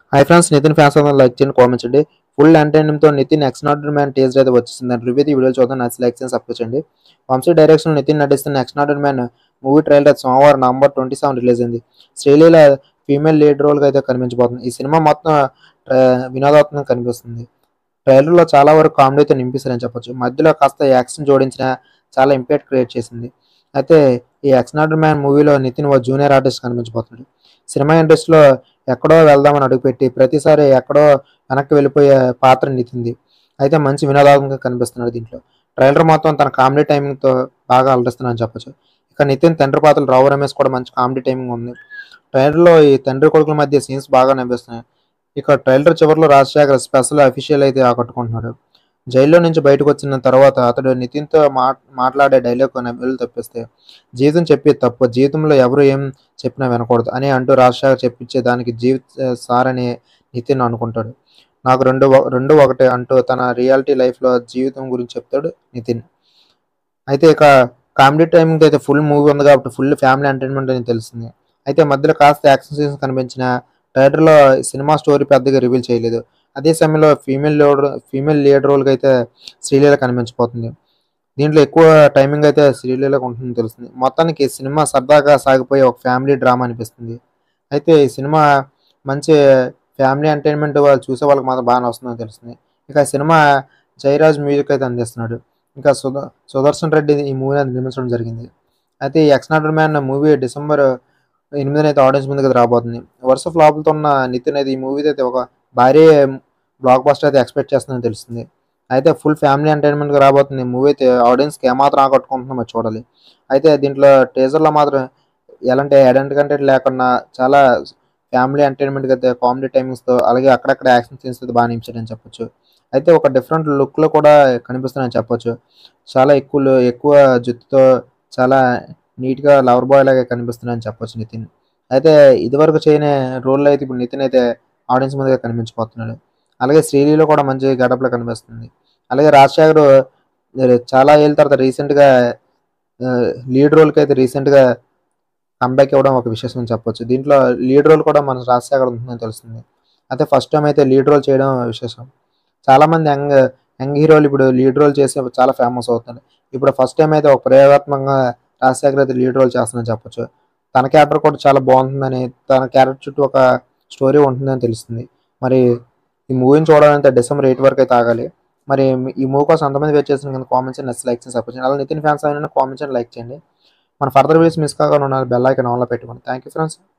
hi friends Nithin fans అందరూ like చేయండి comment చేయండి ఫుల్ ఎంటర్టైన్మెంట్తో నితిన్ ఎక్స్నార్డర్ మ్యాన్ టీజర్ అయితే వచ్చేసింది దాని రివ్యూ ఈ వీడియో చూద్దాం నచ్చి లైక్ చేసి సబ్స్క్రైబ్ చేయండి వంశీ డైరెక్షన్ నితిన్ నటిస్తున్న ఎక్స్నార్డర్ మ్యాన్ మూవీ ట్రైలర్ సోమవారం నవంబర్ ట్వంటీ సెవెన్ రిలీజ్ అయింది శ్రీలీల ఫీమేల్ లీడ్ రోల్గా అయితే కనిపించబోతుంది ఈ సినిమా మొత్తం ఆ, వినోదాత్మకంగా కనిపిస్తుంది ట్రైలర్లో చాలా వరకు కామెడీతో నింపిస్తారని చెప్పొచ్చు మధ్యలో కాస్త యాక్షన్ జోడించిన చాలా ఇంపాక్ట్ క్రియేట్ చేసింది అయితే ఈ ఎక్స్నార్డర్ మ్యాన్ మూవీలో నితిన్ ఓ జూనియర్ ఆర్టిస్ట్ కనిపించబోతున్నాడు సినిమా ఇండస్ట్రీలో ఎక్కడో వెళ్దామని అడుగుపెట్టి ప్రతిసారి ఎక్కడో వెనక్కి వెళ్ళిపోయే పాత్ర నితింది అయితే మంచి వినోదాత్మకంగా కనిపిస్తున్నాడు దీంట్లో ట్రైలర్ మొత్తం తన కామెడీ టైమింగ్తో బాగా అలరిస్తున్నాడని చెప్పొచ్చు ఇక నితిన్ తండ్రి పాత్రలు రావు రమేష్ కూడా మంచి కామెడీ టైమింగ్ ఉంది ట్రైలర్లో ఈ తండ్రి కొడుకుల మధ్య సీన్స్ బాగా నవ్విస్తున్నాయి ఇక ట్రైలర్ చివరిలో రాజశేఖర్ స్పెషల్ అఫీషియల్ అయితే ఆకట్టుకుంటున్నాడు జైల్లో నుంచి బయటకు వచ్చిన తర్వాత అతడు నితిన్తో మా మాట్లాడే డైలాగ్ నవ్వులు తప్పిస్తే జీవితం చెప్పే తప్పు జీవితంలో ఎవరు ఏం చెప్పినా వినకూడదు అని అంటూ రాజశేఖర్ చెప్పించే దానికి జీవిత సార్ అని నితిన్ అనుకుంటాడు నాకు రెండు ఒ- రెండు ఒకటే అంటూ తన రియాలిటీ లైఫ్లో జీవితం గురించి చెప్తాడు నితిన్ అయితే ఇక కామెడీ టైమింగ్ అయితే ఫుల్ మూవీ ఉంది కాబట్టి ఫుల్ ఫ్యామిలీ ఎంటర్టైన్మెంట్ అని తెలిసింది అయితే మధ్యలో కాస్త యాక్షన్ సీన్స్ కనిపించిన ట్రైలర్లో సినిమా స్టోరీ పెద్దగా రివీల్ చేయలేదు అదే సమయంలో ఫీమేల్ లీడ్ ఫీమేల్ లీడ్ రోల్కి అయితే శ్రీలీల కనిపించబోతుంది దీంట్లో ఎక్కువ టైమింగ్ అయితే శ్రీలీలకు ఉంటుందని తెలుస్తుంది మొత్తానికి ఈ సినిమా సరదాగా సాగిపోయే ఒక ఫ్యామిలీ డ్రామా అనిపిస్తుంది అయితే ఈ సినిమా మంచి ఫ్యామిలీ ఎంటర్టైన్మెంట్ వాళ్ళు చూసే వాళ్ళకి మాత్రం బాగా వస్తుందని తెలుస్తుంది ఇక ఈ సినిమా జయరాజ్ మ్యూజిక్ అయితే అందిస్తున్నాడు ఇంకా సుధ సుదర్శన్ రెడ్డి ఈ మూవీ నిర్మించడం జరిగింది అయితే ఈ ఎక్స్నాడర్ మ్యాన్ మూవీ డిసెంబర్ ఎనిమిదిన అయితే ఆడియన్స్ ముందుకు అయితే రాబోతుంది వరుస ఫ్లాపులతో ఉన్న నితిన్ అయితే ఈ మూవీ అయితే ఒక భారీ బ్లాక్ బస్టర్ అయితే ఎక్స్పెక్ట్ చేస్తుందని తెలుస్తుంది అయితే ఫుల్ ఫ్యామిలీ ఎంటర్టైన్మెంట్గా రాబోతుంది మూవీ అయితే ఆడియన్స్కి ఏమాత్రం ఆకట్టుకుంటుందో మరి చూడాలి అయితే దీంట్లో టీజర్లో మాత్రం ఎలాంటి ఎడంట్ కంటెంట్ లేకుండా చాలా ఫ్యామిలీ ఎంటర్టైన్మెంట్ అయితే కామెడీ టైమింగ్స్తో అలాగే అక్కడక్కడ యాక్షన్ సీన్స్ అయితే బాగా నించారని చెప్పొచ్చు అయితే ఒక డిఫరెంట్ లుక్లో కూడా కనిపిస్తుందని చెప్పొచ్చు చాలా ఎక్కువ lu- ఎక్కువ జుట్టుతో చాలా నీట్గా లవర్ బాయ్ లాగా కనిపిస్తున్నాయని చెప్పొచ్చు నితిన్ అయితే ఇదివరకు చేయని రోల్లో అయితే ఇప్పుడు నితిన్ అయితే ఆడియన్స్ ముందుగా కనిపించబోతున్నాడు అలాగే శ్రీలీలో కూడా మంచి గడపలో కనిపిస్తుంది అలాగే రాజశేఖర్ మరి చాలా ఏళ్ళ తర్వాత రీసెంట్గా లీడ్ రోల్కి అయితే రీసెంట్గా కంబ్యాక్ ఇవ్వడం ఒక విశేషం అని చెప్పొచ్చు దీంట్లో లీడ్ రోల్ కూడా మన రాజశేఖర్ ఉంటుందని తెలుస్తుంది అయితే ఫస్ట్ టైం అయితే లీడ్ రోల్ చేయడం విశేషం చాలామంది యంగ్ యంగ్ హీరోలు ఇప్పుడు లీడ్ రోల్ చేసి చాలా ఫేమస్ అవుతున్నారు ఇప్పుడు ఫస్ట్ టైం అయితే ఒక ప్రయోగాత్మకంగా రాజశేఖర్ అయితే లీడ్ రోల్ చేస్తుందని చెప్పొచ్చు తన క్యారెక్టర్ కూడా చాలా బాగుంటుందని తన క్యారెక్టర్ చుట్టూ ఒక స్టోరీ ఉంటుందని తెలుస్తుంది మరి ఈ మూవీని చూడాలంటే డిసెంబర్ ఎయిట్ వరకు అయితే ఆగాలి మరి ఈ మూవీ కోసం అంతమంది వెయిట్ చేసిన కింద కామెంట్స్ నెక్స్ట్ లైక్ చేసి సపోర్ట్ చేయండి అలా నితిన్ ఫ్యాన్స్ అయినా కామెంట్స్ లైక్ చేయండి మన ఫర్దర్ వీడియోస్ మిస్ కాకుండా ఉండాలి బెల్ ఐకన్ ఆన్లో పెట్టుకోండి థ్యాంక్ యూ ఫ్రెండ్స్